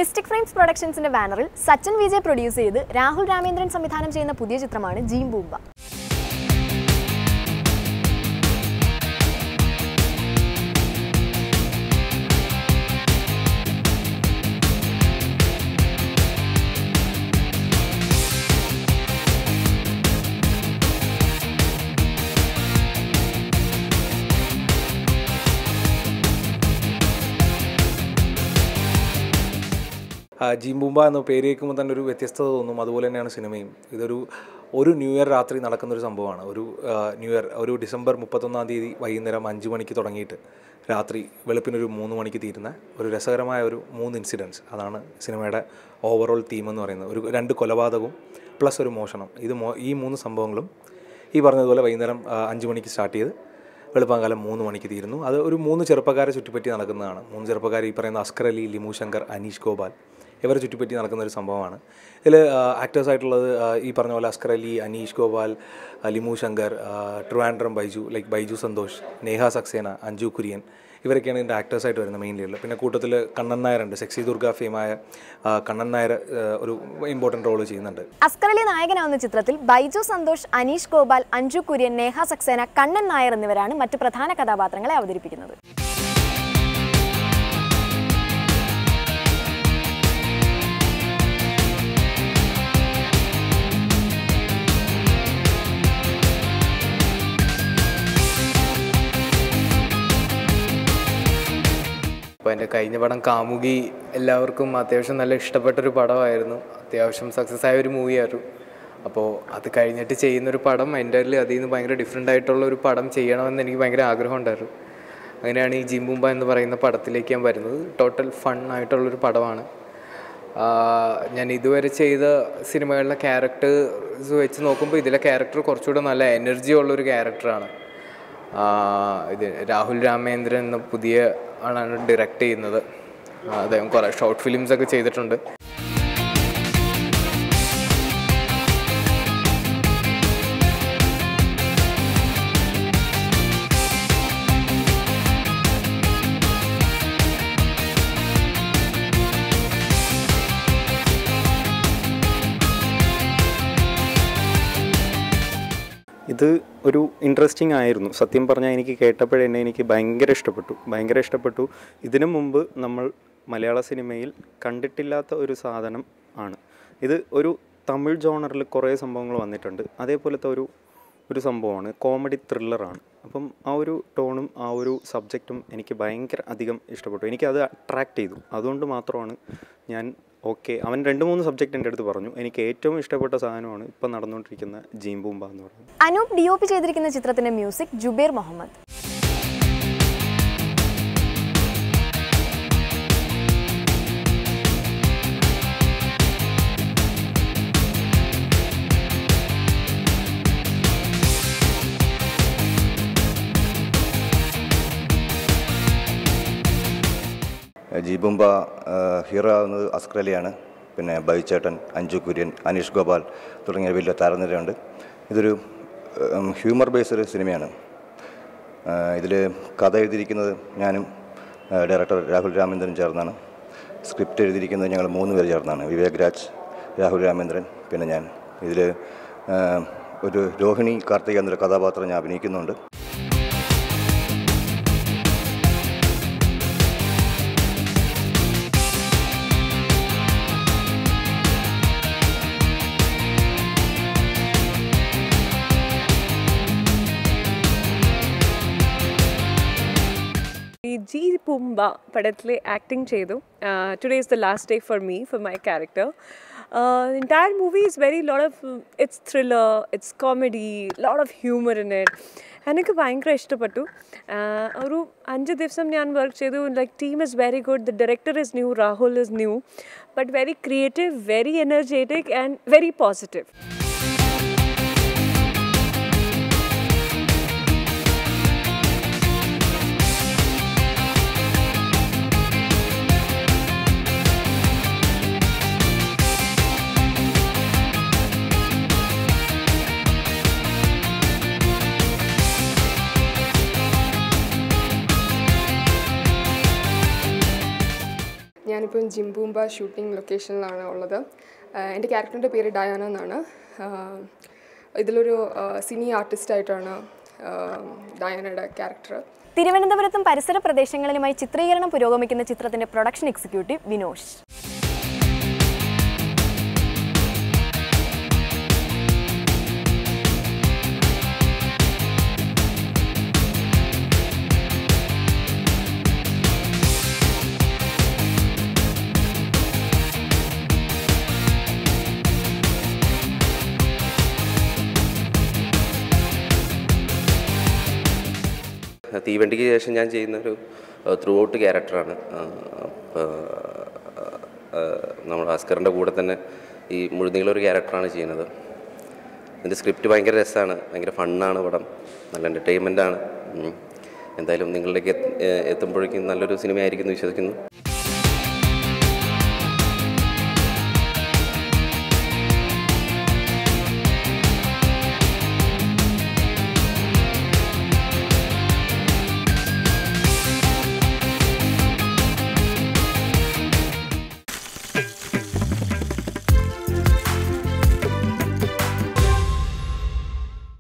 Mystic frames പ്രൊഡക്ഷൻസിന്റെ ബാനറിൽ Sachin Vijay produce ചെയ്ത് രാഹുൽ രാമേന്ദ്രൻ സംവിധാനം ചെയ്യുന്ന പുതിയ ചിത്രമാണ് ജീം ബൂമ്പ ആ, ജീംബൂമ്പ എന്ന പേര് കേൾക്കുമ്പോൾ തന്നെ ഒരു വ്യത്യസ്തത തോന്നും അതുപോലെ തന്നെയാണ് സിനിമയും ഇതൊരു ഒരു ന്യൂ ഇയർ രാത്രി നടക്കുന്ന ഒരു സംഭവമാണ് ഒരു ആ, ന്യൂ ഇയർ ഒരു ഡിസംബർ മുപ്പത്തൊന്നാം തീയതി വൈകുന്നേരം അഞ്ച് മണിക്ക് തുടങ്ങിയിട്ട് രാത്രി വെളുപ്പിനൊരു മൂന്ന് മണിക്ക് തീരുന്ന ഒരു രസകരമായ ഒരു മൂന്ന് ഇൻസിഡൻസ് അതാണ് സിനിമയുടെ ഓവറോൾ തീം എന്ന് പറയുന്നത് ഒരു രണ്ട് കൊലപാതകവും പ്ലസ് ഒരു മോഷണം ഇത് മോ ഈ മൂന്ന് സംഭവങ്ങളും ഈ പറഞ്ഞതുപോലെ വൈകുന്നേരം ആ, അഞ്ച് മണിക്ക് സ്റ്റാർട്ട് ചെയ്ത് വെളുപ്പാങ്കാലം മൂന്ന് മണിക്ക് തീരുന്നു അത് ഒരു മൂന്ന് ചെറുപ്പക്കാരെ ചുറ്റിപ്പറ്റി നടക്കുന്നതാണ് മൂന്ന് ചെറുപ്പക്കാർ ഈ പറയുന്ന അസ്കർ അലി ലിമു ശങ്കർ അനീഷ് ഗോപാൽ ഇവരെ ചുറ്റിപ്പറ്റി നടക്കുന്ന ഒരു സംഭവമാണ് ഇതിൽ ആക്ടേഴ്സ് ആയിട്ടുള്ളത് ആ, ഈ പറഞ്ഞ പോലെ അസ്കർ അലി അനീഷ് ഗോപാൽ ആ, ലിമു ശങ്കർ ആ, ട്രിവാൻഡ്രം ബൈജു ലൈക്ക് ബൈജു സന്തോഷ് നേഹ സക്സേന അഞ്ജു കുര്യൻ ഇവരൊക്കെയാണ് ഇതിൻ്റെ ആക്ടേഴ്സായിട്ട് വരുന്നത് മെയിൻലി ഉള്ളത് പിന്നെ കൂട്ടത്തിൽ കണ്ണൻ നായരുണ്ട് സെക്സി ദുർഗ ഫെയിമായ ആ, കണ്ണൻ നായർ ആ, ഒരു ഇമ്പോർട്ടൻറ്റ് റോൾ ചെയ്യുന്നുണ്ട് അസ്കർ അലി നായകനാവുന്ന ചിത്രത്തിൽ ബൈജു സന്തോഷ് അനീഷ് ഗോപാൽ അഞ്ജു കുര്യൻ നേഹ സക്സേന കണ്ണൻ നായർ എന്നിവരാണ് മറ്റു പ്രധാന കഥാപാത്രങ്ങളെ അവതരിപ്പിക്കുന്നത് അപ്പോൾ എൻ്റെ കഴിഞ്ഞ പടം കാമുകി എല്ലാവർക്കും അത്യാവശ്യം നല്ല ഇഷ്ടപ്പെട്ടൊരു പടമായിരുന്നു അത്യാവശ്യം സക്സസ് ആയ ഒരു മൂവിയായിരുന്നു അപ്പോൾ അത് കഴിഞ്ഞിട്ട് ചെയ്യുന്നൊരു പടം എൻ്റെ അതിൽ നിന്ന് ഭയങ്കര ഡിഫറെൻ്റ് ആയിട്ടുള്ള ഒരു പടം ചെയ്യണമെന്ന് എനിക്ക് ഭയങ്കര ആഗ്രഹം ഉണ്ടായിരുന്നു അങ്ങനെയാണ് ഈ ജിംബുമ്പ എന്ന് പറയുന്ന പടത്തിലേക്ക് ഞാൻ വരുന്നത് ടോട്ടൽ ഫൺ ആയിട്ടുള്ളൊരു പടമാണ് ആ, ഞാൻ ഇതുവരെ ചെയ്ത സിനിമകളിലെ ക്യാരക്ടേഴ്സ് വെച്ച് നോക്കുമ്പോൾ ഇതിലെ ക്യാരക്ടർ കുറച്ചുകൂടെ നല്ല എനർജി ഉള്ളൊരു ക്യാരക്ടറാണ് ആ, ഇത് രാഹുൽ രാമേന്ദ്രൻ എന്ന പുതിയ ആളാണ് ഡയറക്റ്റ് ചെയ്യുന്നത് ആ, അദ്ദേഹം കുറേ ഷോർട്ട് ഫിലിംസ് ഒക്കെ ചെയ്തിട്ടുണ്ട് ഇത് ഒരു ഇൻട്രസ്റ്റിംഗ് ആയിരുന്നു സത്യം പറഞ്ഞാൽ എനിക്ക് കേട്ടപ്പോഴേ എന്നെ എനിക്ക് ഭയങ്കര ഇഷ്ടപ്പെട്ടു ഭയങ്കര ഇഷ്ടപ്പെട്ടു ഇതിനു മുമ്പ് നമ്മൾ മലയാള സിനിമയിൽ കണ്ടിട്ടില്ലാത്ത ഒരു സാധനം ആണ് ഇത് ഒരു തമിഴ് ജോണറിൽ കുറേ സംഭവങ്ങൾ വന്നിട്ടുണ്ട് അതേപോലത്തെ ഒരു ഒരു സംഭവമാണ് കോമഡി ത്രില്ലറാണ് അപ്പം ആ ഒരു ടോണും ആ ഒരു സബ്ജക്റ്റും എനിക്ക് ഭയങ്കര അധികം ഇഷ്ടപ്പെട്ടു എനിക്കത് അട്രാക്റ്റ് ചെയ്തു അതുകൊണ്ട് മാത്രമാണ് ഞാൻ ഓക്കെ അവൻ രണ്ട് മൂന്ന് സബ്ജക്റ്റ് എൻ്റെ അടുത്ത് പറഞ്ഞു എനിക്ക് ഏറ്റവും ഇഷ്ടപ്പെട്ട സാധനമാണ് ഇപ്പം നടന്നുകൊണ്ടിരിക്കുന്ന ജീംബൂമ്പ എന്ന് പറയുന്നത് അനൂപ് ഡി ഒ പി ചെയ്തിരിക്കുന്ന ചിത്രത്തിന്റെ മ്യൂസിക് ജുബേർ മുഹമ്മദ് ജീബുംബ ഹീറോ ആവുന്നത് അസ്കർ അലിയാണ് പിന്നെ ബൈച്ചേട്ടൻ അഞ്ജു കുര്യൻ അനീഷ് ഗോപാൽ തുടങ്ങിയ വലിയ താരനിരയുണ്ട് ഇതൊരു ഹ്യൂമർ ബേസ്ഡ് സിനിമയാണ് ഇതിൽ കഥ എഴുതിയിരിക്കുന്നത് ഞാനും ആ, ഡയറക്ടർ രാഹുൽ രാമേന്ദ്രൻ ചേർന്നാണ് സ്ക്രിപ്റ്റ് എഴുതിയിരിക്കുന്നത് ഞങ്ങൾ മൂന്ന് പേര് ചേർന്നാണ് വിവേക് രാജ് രാഹുൽ രാമേന്ദ്രൻ പിന്നെ ഞാൻ ഇതിൽ ഒരു രോഹിണി കാർത്തിക എന്നൊരു കഥാപാത്രം ഞാൻ അഭിനയിക്കുന്നുണ്ട് ഈ ജി പുംബ പടത്തിൽ ആക്ടിങ് ചെയ്തു today is the last day for me for my character entire movie is very lot of it's thriller it's comedy lot of humor in it എനിക്ക് ഭയങ്കര ഇഷ്ടപ്പെട്ടു ആഹ് ഒരു അഞ്ച് ദിവസം ഞാൻ വർക്ക് ചെയ്തു like team is very good the director is new Rahul is new but very creative very energetic and very positive ഞാൻ ഞാനിപ്പം ജിംബൂംബ ഷൂട്ടിംഗ് ലൊക്കേഷനിലാണ് ഉള്ളത് ആഹ് എൻ്റെ ക്യാരക്ടറിൻ്റെ പേര് ഡയാന എന്നാണ് ആഹ് ഇതിലൊരു ആഹ് സിനി ആർട്ടിസ്റ്റായിട്ടാണ് ആഹ് ഡയാനയുടെ ക്യാരക്ടർ തിരുവനന്തപുരത്തും പരിസര പ്രദേശങ്ങളിലുമായി ചിത്രീകരണം പുരോഗമിക്കുന്ന ചിത്രത്തിന്റെ പ്രൊഡക്ഷൻ എക്സിക്യൂട്ടീവ് വിനോഷ് തീവണ്ടിക്ക് ശേഷം ഞാൻ ചെയ്യുന്ന ഒരു ത്രൂ ഔട്ട് ക്യാരക്ടറാണ് നമ്മൾ അസ്കറിൻ്റെ കൂടെ തന്നെ ഈ മുഴുനീളൊരു ക്യാരക്ടറാണ് ചെയ്യുന്നത് ഇതിൻ്റെ സ്ക്രിപ്റ്റ് ഭയങ്കര രസമാണ് ഭയങ്കര ഫണ്ണാണ് പടം നല്ല എൻ്റർടൈൻമെൻ്റ് ആണ് ഉം. എന്തായാലും നിങ്ങളിലേക്ക് എത്ത്- എത്തുമ്പോഴേക്കും നല്ലൊരു സിനിമ ആയിരിക്കും എന്ന് വിശ്വസിക്കുന്നു